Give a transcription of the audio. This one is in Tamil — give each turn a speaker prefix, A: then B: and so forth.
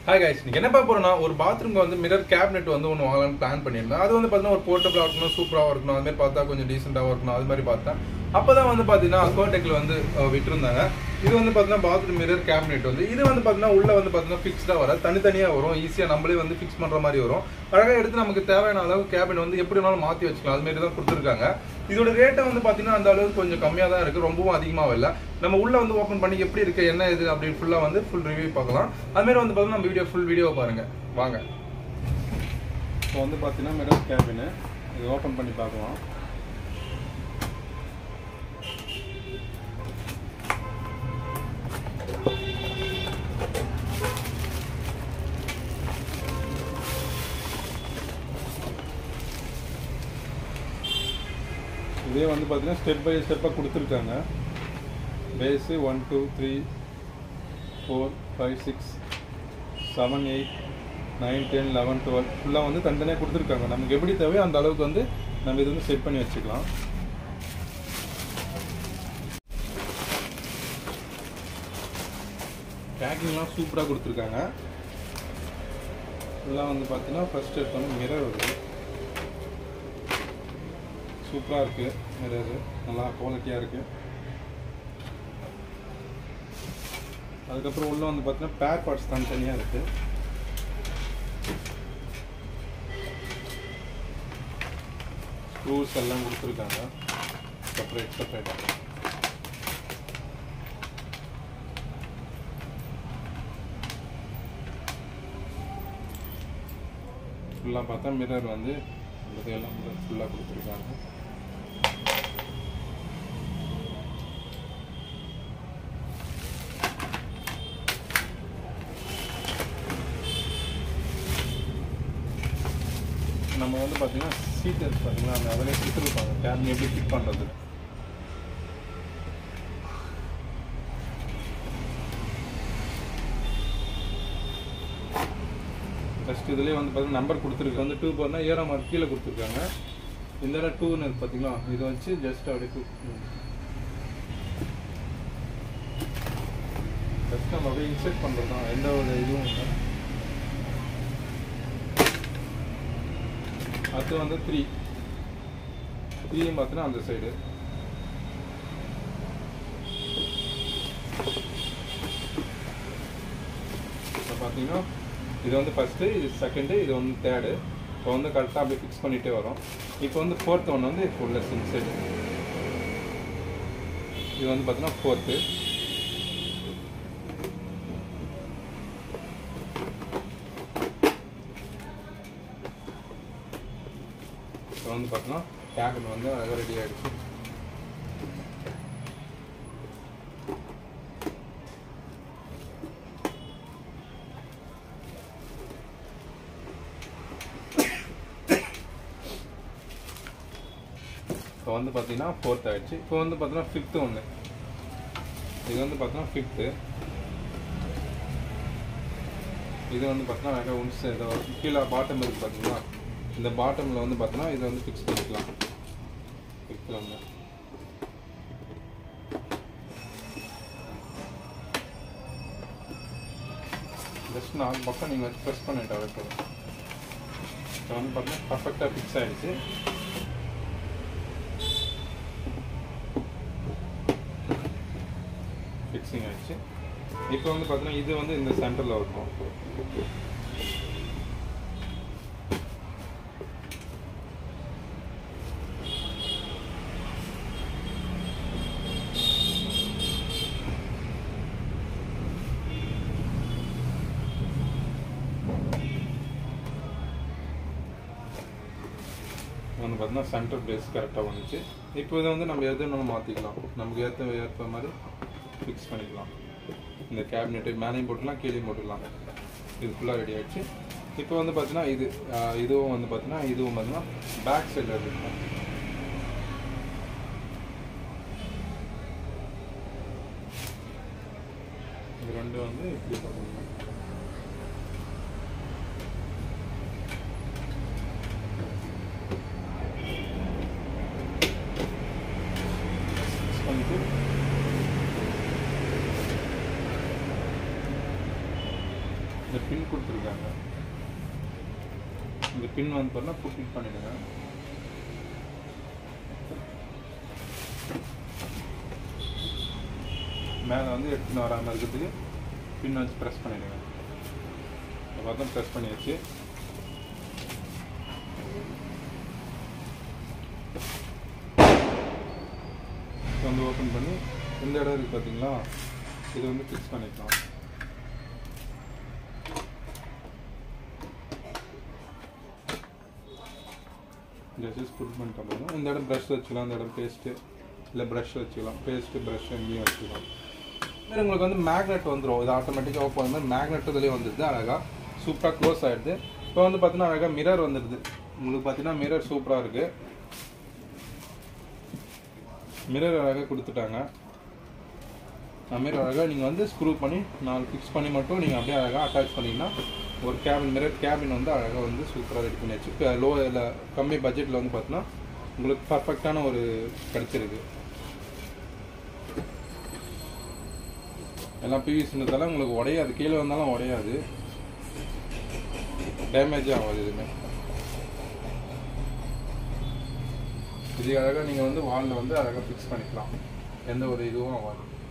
A: ஹாய் கைஸ் நீங்க என்ன பார்க்க போறோம்னா ஒரு பாத்ரூம்க்கு வந்து மிரர் கேபினெட் வந்து ஒன்று வாங்கலாம்னு பிளான் பண்ணியிருந்தேன் அது வந்து பார்த்தீங்கன்னா ஒரு போர்ட்டபிளாக இருக்கணும் சூப்பராக இருக்கணும் அது மாதிரி பார்த்தா கொஞ்சம் டீசெண்டாகவும் இருக்கணும் அது மாதிரி பார்த்தேன் அப்பதான் வந்து பார்த்தீங்கன்னா அக்வாடெக்கில் வந்து அஹ், விட்டிருந்தாங்க இது வந்து பார்த்தீங்கன்னா பாத்ரூம் மிரர் கேபினெட் வந்து இது வந்து பார்த்தீங்கன்னா உள்ள வந்து பார்த்தீங்கன்னா ஃபிக்ஸ்டாக வர தனித்தனியாக வரும் ஈஸியாக நம்மளே வந்து ஃபிக்ஸ் பண்ணுற மாதிரி வரும் அழகாக எடுத்து நமக்கு தேவையான அளவு கேபின் வந்து எப்படி வேணாலும் மாற்றி வச்சுக்கலாம் அது மாதிரி தான் கொடுத்துருக்காங்க இதோட ரேட்டை வந்து பார்த்தீங்கன்னா அந்த அளவுக்கு கொஞ்சம் கம்மியாக தான் இருக்குது ரொம்பவும் அதிகமாக இல்லை நம்ம உள்ள வந்து ஓப்பன் பண்ணி எப்படி இருக்கு என்ன இது அப்படின்னு ஃபுல்லாக வந்து ஃபுல் ரிவ்யூ பார்க்கலாம் அது மாதிரி வந்து பார்த்தீங்கன்னா நம்ம வீடியோ ஃபுல் வீடியோ பாருங்க வாங்க
B: இப்போ வந்து பார்த்தீங்கன்னா மிரர் கேபினு இது ஓப்பன் பண்ணி பார்க்கலாம் இதே வந்து பார்த்தீங்கன்னா ஸ்டெப் பை ஸ்டெப்பாக கொடுத்துருக்காங்க phase one two three four five six seven eight nine ten eleven twelve ஃபுல்லாக வந்து தனித்தனியாக கொடுத்துருக்காங்க நமக்கு எப்படி தேவையோ அந்த அளவுக்கு வந்து நம்ம இது வந்து செட் பண்ணி வச்சுக்கலாம் பேக்கிங்லாம் சூப்பராக கொடுத்துருக்காங்க ஃபுல்லாக வந்து பார்த்தீங்கன்னா ஃபர்ஸ்ட் எடுத்தோன்னே மிரர் வருது சூப்பராக இருக்குது மிரரு நல்லா குவாலிட்டியாக இருக்குது அதுக்கப்புறம் உள்ள வந்து பார்த்தீங்கன்னா பேர் பார்ட்ஸ் தனித்தனியாக இருக்கு ஸ்க்ரூஸ் எல்லாம் கொடுத்துருக்காங்க செப்பரேட் செப்பரேட்டாக ஃபுல்லாக பார்த்தா மிரர் வந்து உங்களுக்கு எல்லாம் ஃபுல்லாக கொடுத்துருக்காங்க நம்ம வந்து பார்த்தீங்கன்னா சீட் இருக்கு பார்த்தீங்கன்னா அந்த அதிலே கொடுத்துருப்பாங்க கேபின் எப்படி ஃபிட் பண்ணுறது ஃபஸ்ட் இதுலேயே வந்து பார்த்தீங்கன்னா நம்பர் கொடுத்துருக்கு வந்து டூ போர்னா ஏரோ மார்க் கீழே கொடுத்துருக்காங்க இந்த இடம் டூன்னு இருக்கு பார்த்தீங்களா இதை வச்சு ஜஸ்ட் அப்படியே டூ ஜஸ்ட் நம்ம அப்படியே இன்செர்ட் பண்ணுறது தான் எந்த ஒரு இதுவும் இல்லை அடுத்து வந்து த்ரீ த்ரீயும் பார்த்தீங்கன்னா அந்த சைடு இப்போ பார்த்தீங்கன்னா இது வந்து ஃபஸ்ட்டு இது செகண்டு இது வந்து தேர்டு இப்போ வந்து கரெக்டாக அப்படியே ஃபிக்ஸ் பண்ணிகிட்டே வரும் இப்போ வந்து ஃபோர்த் ஒன்று வந்து ஃபுல்லாக சிங் சைடு இது வந்து பார்த்தீங்கன்னா ஃபோர்த்து இப்போ வந்து பார்த்தீங்கன்னா கேபின் வந்து அழகாக ரெடி ஆகிடுச்சு இப்போ வந்து பார்த்தீங்கன்னா ஃபோர்த் ஆயிடுச்சு இப்போ வந்து பார்த்தீங்கன்னா ஃபிஃப்த்து ஒன்று இது வந்து பார்த்தீங்கன்னா ஃபிஃப்த்து இது வந்து பார்த்தீங்கன்னா அழகாக உன்ஸ் இதை கீழே பாட்டம் இருக்குது பார்த்தீங்களா இந்த பாட்டமில் வந்து பார்த்தீங்கன்னா இதை வந்து ஃபிக்ஸ் பண்ணிக்கலாம் ஃபிக்ஸ் வந்து ஜஸ்ட் நாலு பக்கம் நீங்கள் வச்சு ப்ரெஸ் பண்ணிட்டாவே போதும் இப்போ வந்து பார்த்தீங்கன்னா பர்ஃபெக்டாக ஃபிக்ஸ் ஆகிடுச்சு ஃபிக்ஸிங் ஆயிடுச்சு இப்போ வந்து பார்த்தீங்கன்னா இது வந்து இந்த சென்டரில் இருக்கும் வந்து பார்த்தீங்கன்னா சென்டர் பேஸ் கரெக்டாக வந்துச்சு இப்போ இதை வந்து நம்ம எது வேணாலும் மாற்றிக்கலாம் நமக்கு ஏற்ற ஏற்ற மாதிரி ஃபிக்ஸ் பண்ணிக்கலாம் இந்த கேபினெட்டு மேலேயும் போட்டுக்கலாம் கீழேயும் போட்டுக்கலாம் இது ஃபுல்லாக ரெடி ஆயிடுச்சு இப்போ வந்து பார்த்தீங்கன்னா இது ஆஹ் இதுவும் வந்து பார்த்தீங்கன்னா இதுவும் பார்த்தீங்கன்னா பேக் சைடில் இருக்கும் இது ரெண்டு வந்து இப்படி பண்ணணும் பண்ணிட்டு இந்த பின் கொடுத்துருக்காங்க இந்த பின் வந்து பார்த்தா புட் பண்ணிடுங்க மேலே வந்து எடுத்துன்னு வராமல் இருக்கிறதுக்கு பின் வச்சு ப்ரெஸ் பண்ணிடுங்க இப்போ பார்த்தா ப்ரெஸ் பண்ணியாச்சு இப்போ வந்து ஓப்பன் பண்ணி இந்த இடம் இருக்குது பார்த்தீங்களா இது வந்து ஃபிக்ஸ் பண்ணிக்கலாம் ஜஸ்ட் புட் பண்ணிட்டோம் போதும் இந்த இடம் ப்ரஷ் வச்சுக்கலாம் இந்த இடம் பேஸ்ட்டு இல்லை ப்ரஷ் வச்சுக்கலாம் பேஸ்ட்டு ப்ரஷ் எங்கேயும் வச்சுக்கலாம் வேறு உங்களுக்கு வந்து மேக்னெட் வந்துடும் இது ஆட்டோமேட்டிக்காக ஓப்பன் வந்து மேக்னெட் இதுலேயே வந்துடுது அழகாக சூப்பராக க்ளோஸ் ஆகிடுது இப்போ வந்து பார்த்தீங்கன்னா அழகாக மிரர் வந்துடுது உங்களுக்கு பார்த்தீங்கன்னா மிரர் சூப்பராக இருக்குது மிரர் அழகாக கொடுத்துட்டாங்க அதுமாரி அழகாக நீங்கள் வந்து ஸ்க்ரூ பண்ணி நாலு ஃபிக்ஸ் பண்ணி மட்டும் நீங்கள் அப்படியே அழகாக அட்டாச் பண்ணிங்கன்னா ஒரு கேபின் மிரர் கேபின் வந்து அழகாக வந்து சூப்பராக ரெடி பண்ணியாச்சு இப்போ லோ இல்லை கம்மி பட்ஜெட்டில் வந்து பார்த்தீங்கன்னா உங்களுக்கு பர்ஃபெக்டான ஒரு கிடச்சிருக்கு எல்லாம் பிவிசின்றதால உங்களுக்கு உடையாது கீழே வந்தாலும் உடையாது டேமேஜ் ஆகாது எதுவுமே இது அழகாக நீங்கள் வந்து வாலில் வந்து அழகாக ஃபிக்ஸ் பண்ணிக்கலாம் எந்த ஒரு இதுவும் ஆகாது